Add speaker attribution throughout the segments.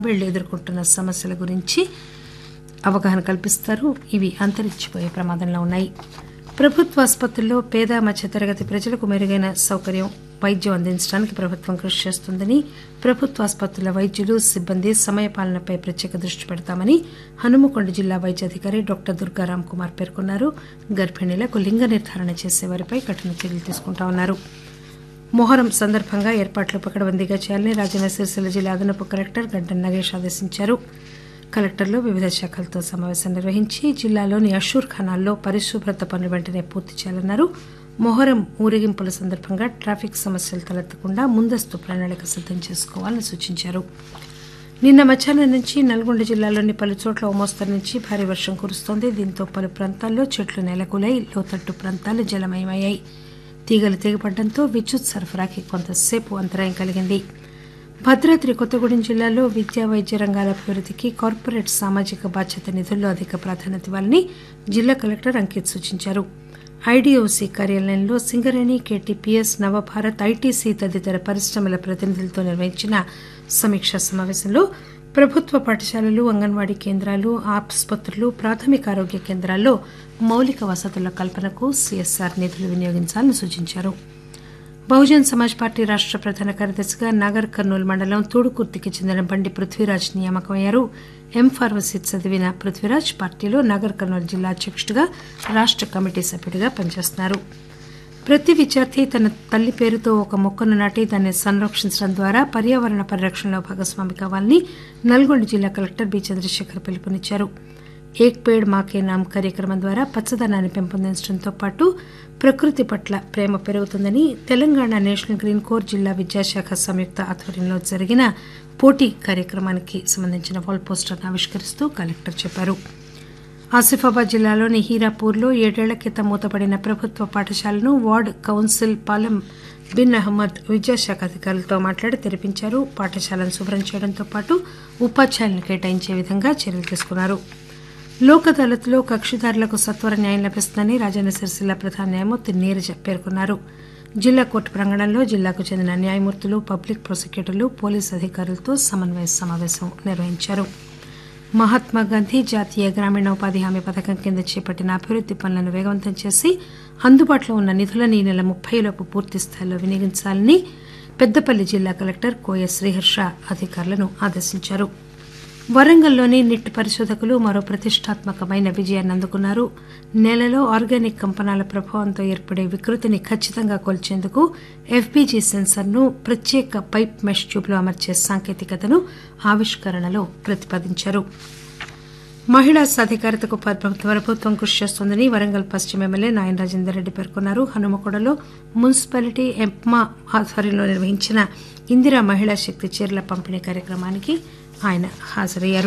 Speaker 1: వీళ్లు ఎదుర్కొంటున్న సమస్యల గురించి అవగాహన కల్పిస్తారు ఇవి అంతరించిపోయే ప్రమాదంలో ఉన్నాయి ప్రభుత్వ ఆసుపత్రుల్లో పేద మధ్యతరగతి ప్రజలకు మెరుగైన సౌకర్యం వైద్యం అందించడానికి ప్రభుత్వం కృషి చేస్తుందని ప్రభుత్వ ఆసుపత్రుల వైద్యులు సిబ్బంది సమయపాలనపై ప్రత్యేక దృష్టి పెడతామని హనుమకొండ జిల్లా వైద్యాధికారి డాక్టర్ దుర్గారాం కుమార్ పేర్కొన్నారు గర్భిణీలకు లింగ నిర్ధారణ చేసే వారిపై కఠిన చర్యలు తీసుకుంటామన్నారు మొహరం సందర్భంగా ఏర్పాట్లు పకడ్బందీగా చేయాలని రాజన్న సిరిసిల్ల జిల్లా అదనపు కలెక్టర్ గంటన్ నగేష్ ఆదేశించారు కలెక్టర్లు వివిధ శాఖలతో సమావేశం నిర్వహించి జిల్లాలోని అషూర్ ఖానాల్లో పరిశుభ్రత పనులు వెంటనే పూర్తి చేయాలన్నారు మొహరం ఊరేగింపుల సందర్భంగా ట్రాఫిక్ సమస్యలు తలెత్తకుండా ముందస్తు ప్రణాళిక సిద్దం చేసుకోవాలని సూచించారు నిన్న మధ్యాహ్నం నుంచి నల్గొండ జిల్లాలోని పలు చోట్ల ఓ మోస్తరు నుంచి భారీ వర్షం కురుస్తోంది దీంతో పలు ప్రాంతాల్లో చెట్లు నెలకొలై లోతట్టు ప్రాంతాలు జలమయమయ్యాయి తీగలు తెగిపడడంతో విద్యుత్ సరఫరాకి కొంతసేపు అంతరాయం కలిగింది భద్రాద్రి కొత్తగూడెం జిల్లాలో విద్యా వైద్య రంగాల అభివృద్ధికి కార్పొరేట్ సామాజిక బాధ్యత నిధుల్లో అధిక ప్రాధాన్యత ఇవ్వాలని జిల్లా కలెక్టర్ అంకిత్ సూచించారు ఐడీఓసీ కార్యాలయంలో సింగరేణి కేటీపీఎస్ నవభారత్ ఐటీసీ తదితర పరిశ్రమల ప్రతినిధులతో నిర్వహించిన సమీక్షా సమావేశంలో ప్రభుత్వ పాఠశాలలు అంగన్వాడీ కేంద్రాలు ఆసుపత్రులు ప్రాథమిక ఆరోగ్య కేంద్రాల్లో మౌలిక వసతుల కల్పనకు సీఎస్ఆర్ నిధులు వినియోగించాలని సూచించారు బహుజన్ సమాజ్ పార్టీ రాష్ట ప్రధాన కార్యదర్శిగా నాగర్ కర్నూలు మండలం తూడుకుర్తికి చెందిన బండి పృథ్వీరాజ్ నియామకమయ్యారు ఎం ఫార్మసీ చదివిన పృథ్వీరాజ్ పార్టీలో నాగర్ కర్నూలు జిల్లా అధ్యక్షుడిగా రాష్ట కమిటీ సభ్యుడిగా పనిచేస్తున్నారు ప్రతి విద్యార్థి తన తల్లి పేరుతో ఒక మొక్కను నాటి దాన్ని సంరక్షించడం ద్వారా పర్యావరణ పరిరక్షణలో భాగస్వామి కావాలని నల్గొండ జిల్లా కలెక్టర్ బి చంద్రశేఖర్ పిలుపునిచ్చారు ఏక్ పేడ్ మాకే నామ్ కార్యక్రమం ద్వారా పచ్చదనాన్ని పెంపొందించడంతో పాటు ప్రకృతి పట్ల ప్రేమ పెరుగుతుందని తెలంగాణ నేషనల్ గ్రీన్ కోర్ జిల్లా విద్యాశాఖ సంయుక్త ఆధ్వర్యంలో జరిగిన పోటీ కార్యక్రమానికి సంబంధించిన వాల్ పోస్టర్ను ఆవిష్కరిస్తూ కలెక్టర్ చెప్పారు ఆసిఫాబాద్ జిల్లాలోని హీరాపూర్లో ఏడేళ్ల క్రితం మూతపడిన ప్రభుత్వ పాఠశాలను వార్డ్ కౌన్సిల్ పాలెం బిన్ అహ్మద్ విద్యాశాఖ అధికారులతో మాట్లాడి తెరిపించారు పాఠశాలను శుభ్రం చేయడంతో పాటు ఉపాధ్యాయులను కేటాయించే విధంగా చర్యలు తీసుకున్నారు లోక్ అదాలత్లో కక్షిదారులకు సత్వర న్యాయం లభిస్తుందని రాజన్న సిరిసిల్ల ప్రధాన న్యాయమూర్తి నీరజ పేర్కొన్నారు జిల్లా కోర్టు ప్రాంగణంలో జిల్లాకు చెందిన న్యాయమూర్తులు పబ్లిక్ ప్రాసిక్యూటర్లు పోలీసు అధికారులతో సమన్వయ సమావేశం నిర్వహించారు మహాత్మాగాంధీ జాతీయ గ్రామీణ ఉపాధి హామీ పథకం కింద చేపట్టిన అభివృద్ది పనులను వేగవంతం చేసి అందుబాటులో ఉన్న నిధులను ఈ నెల ముప్పైలోపు పూర్తి స్థాయిలో వినియోగించాలని పెద్దపల్లి జిల్లా కలెక్టర్ కోయ శ్రీహర్ష అధికారులను ఆదేశించారు వరంగల్లోని నిట్ పరిశోధకులు మరో ప్రతిష్టాత్మకమైన విజయాన్ని అందుకున్నారు నేలలో ఆర్గానిక్ కంపనాల ప్రభావంతో ఏర్పడే వికృతిని ఖచ్చితంగా కొల్చేందుకు ఎఫ్బీజీ సెన్సర్ను ప్రత్యేక పైప్ మెష్ ట్యూబ్లో అమర్చే సాంకేతికతను ఆవిష్కరణలో ప్రతిపాదించారు మహిళా సాధికారతకు ప్రభుత్వం కృషి చేస్తోందని వరంగల్ పశ్చిమ ఎమ్మెల్యే నాయన రాజేందర్ రెడ్డి పేర్కొన్నారు హనుమకొండలో మున్సిపాలిటీ ఎప్మా ఆధ్వర్యంలో నిర్వహించిన ఇందిరా మహిళా శక్తి చీరల పంపిణీ కార్యక్రమానికి ఆయన హాజరయ్యారు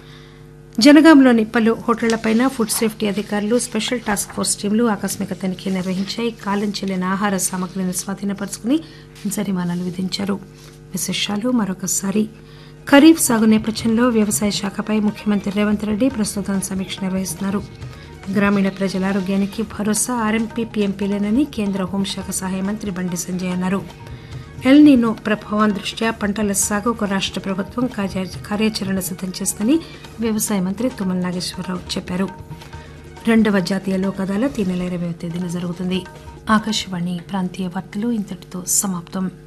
Speaker 1: జనగాంలోని పలు హోటళ్లపై ఫుడ్ సేఫ్టీ అధికారులు స్పెషల్ టాస్క్ ఫోర్స్ టీంలు ఆకస్మిక తనిఖీ నిర్వహించాయి కాలం చెల్లిన ఆహార సామగ్రిని స్వాధీనపరుచుకుని జరిమానాలు విధించారు విశేషాలు మరొకసారి ఖరీఫ్ సాగు నేపథ్యంలో వ్యవసాయ శాఖపై ముఖ్యమంత్రి రేవంత్ రెడ్డి ప్రస్తుతం సమీక్ష నిర్వహిస్తున్నారు గ్రామీణ ప్రజల ఆరోగ్యానికి భరోసా ఆర్ఎంపీ పీఎంపీలేనని కేంద్ర హోంశాఖ సహాయ మంత్రి బండి సంజయ్ అన్నారు ఎల్ నీనో ప్రభావం దృష్ట్యా పంటల సాగుకు రాష్ట ప్రభుత్వం కార్యాచరణ సిద్దం చేస్తుందని వ్యవసాయ మంత్రి తుమ్మల నాగేశ్వరరావు చెప్పారు రెండవ జాతీయ లోక్ అదాలత్ ఈ నెల ఇరవై తేదీన జరుగుతుంది ఆకాశవాణి ప్రాంతీయ వార్తలు ఇంతటితో సమాప్తం